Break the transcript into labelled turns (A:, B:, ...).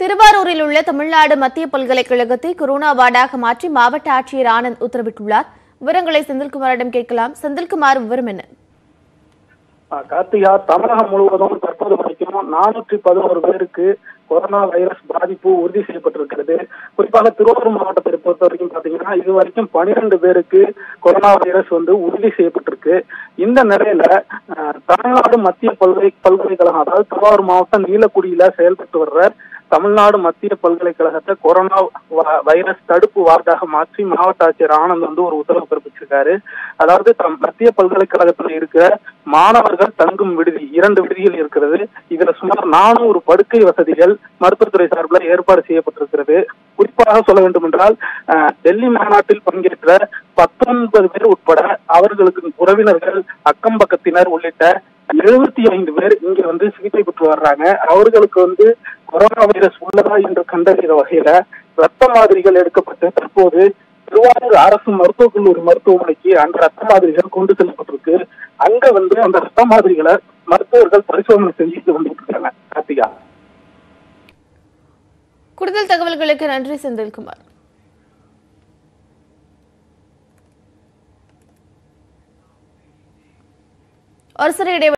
A: திருவாரூரில் உள்ள தமிழ்நாடு மத்திய பல்கலைக்கழகத்தை கொரோனா வார்டாக மாற்றி மாவட்ட ஆட்சியர் ஆனந்த் உத்தரவிட்டுள்ளார் விவரங்களை செந்தில்குமாரிடம் கேட்கலாம் செந்தில்குமார் விவரம் என்ன
B: ஆஹ் கார்த்திகா தமிழகம் முழுவதும் தற்போது வரைக்கும் நானூற்றி பதினோரு பேருக்கு கொரோனா வைரஸ் பாதிப்பு உறுதி செய்யப்பட்டிருக்கிறது குறிப்பாக திருவாரூர் மாவட்டத்தை பொறுத்த வரைக்கும் பாத்தீங்கன்னா இது வரைக்கும் பனிரெண்டு பேருக்கு கொரோனா வைரஸ் வந்து உறுதி செய்யப்பட்டிருக்கு இந்த நிலையில ஆஹ் தமிழ்நாடு மத்திய பல்கலை பல்கலைக்கழகம் அதாவது திருவாரூர் மாவட்டம் நீலக்குடியில செயல்பட்டு வர்ற தமிழ்நாடு மத்திய பல்கலைக்கழகத்தை கொரோனா வ- வைரஸ் தடுப்பு வார்டாக மாற்றி மாவட்ட ஆட்சியர் ஆனந்த் வந்து ஒரு உத்தரவு பிறப்பிச்சிருக்காரு அதாவது தம் மத்திய பல்கலைக்கழகத்தில் இருக்கிற மாணவர்கள் தங்கும் விடுதி இரண்டு விடுதிகள் இருக்கிறது இதுல சுமார் நானூறு படுக்கை வசதிகள் மருத்துவத்துறை சார்பில் ஏற்பாடு செய்யப்பட்டிருக்கிறது குறிப்பாக சொல்ல வேண்டும் என்றால் அஹ், டெல்லி மாநாட்டில் பங்கேற்ற பத்தொன்பது பேர் உட்பட அவர்களுக்கு உறவினர்கள் அக்கம் பக்கத்தினர் உள்ளிட்ட எழுபத்தி ஐந்து பேர் இங்க வந்து சிகிச்சை பெற்று வர்றாங்க அவர்களுக்கு வந்து கொரோனா வைரஸ் உள்ளதா என்று கண்டறிகிற வகையில ரத்த மாதிரிகள் எடுக்கப்பட்டு தற்போது திருவாரூர் அரசு மருத்துவக் கல்லூரி மருத்துவமனைக்கு அந்த ரத்த மாதிரிகள் கொண்டு செல்லப்பட்டிருக்கு அங்க வந்து அந்த ரத்த மாதிரிகளை மருத்துவர்கள் பரிசோதனை செஞ்சுட்டு வந்துட்டு இருக்காங்க கார்த்திகா
A: கூடுதல் தகவல்களுக்கு நன்றி செந்தில்குமார் ஒரு சில இடைவெளி